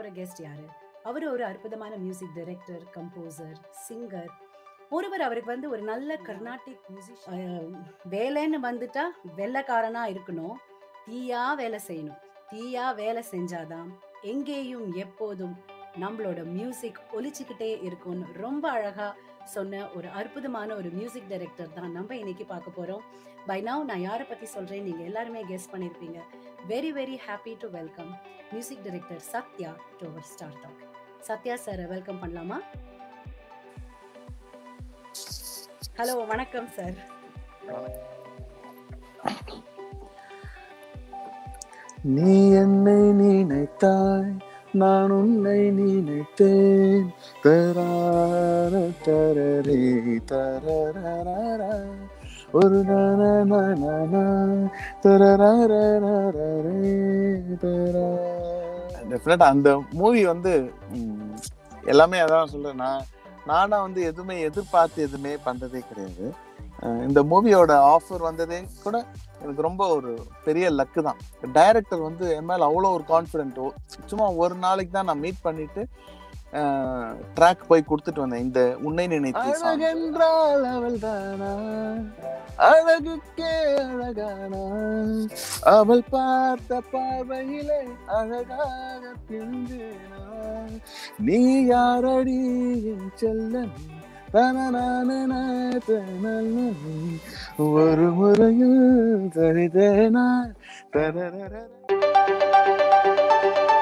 போற கெஸ்ட் யாரு அவர் ஒரு அற்புதமான மியூசிக் டைரக்டர் கம்போசர் சிங்கர் ஒருவர் அவருக்கு வந்து ஒரு நல்ல கர்நாடிக் மியூசிக் வேலைன்னு வந்துட்டா வெள்ளைக்காரனா இருக்கணும் தீயா வேலை செய்யணும் தீயா வேலை செஞ்சாதான் எங்கேயும் எப்போதும் நம்மளோட மியூசிக் ஒலிச்சுக்கிட்டே இருக்கும்னு ரொம்ப அழகா சொன்ன ஒரு அற்புதமான ஒரு மியூசிக் டைரக்டர் தான் நம்ம இன்னைக்கு பார்க்க போறோம் பை நவ் நான் யாரை பத்தி சொல்றேன் நீங்க எல்லாருமே கெஸ் பண்ணிருப்பீங்க very very happy to welcome music director Sathya to our star talk Sathya sir welcome பண்ணலாமா ஹலோ வணக்கம் சார் நீ என்னை நினைத்தாய் நான் உன்னை நினைத்தேன் தரார தரரே தரரரரா. ஒரு டெஃபினட்டா அந்த மூவி வந்து ம், எல்லாமே அதான் சொல்றேன் நான் நானா வந்து எதுவுமே எதிர்பார்த்து எதுவுமே பண்றதே கிடையாது அஹ் இந்த மூவியோட ஆஃபர் வந்ததே கூட எனக்கு ரொம்ப ஒரு பெரிய லக்கு தான் டைரக்டர் வந்து என் மேல அவ்வளோ ஒரு கான்ஃபிடென்ட் சும்மா ஒரு நாளைக்கு தான் நான் மீட் பண்ணிட்டு ட்ராக் போய் கொடுத்துட்டு வந்தேன் இந்த உன்னை நினைத்து அழகென்றால் அவள் தானா அழகுக்கே அழகானா அவள் பார்த்த பார்வையிலே அழகாக பிரிந்தேனா நீ யாரடி என் செல்லமே தனனானன தனனனே. ஒரு முறையும் தரிதேனா தரரர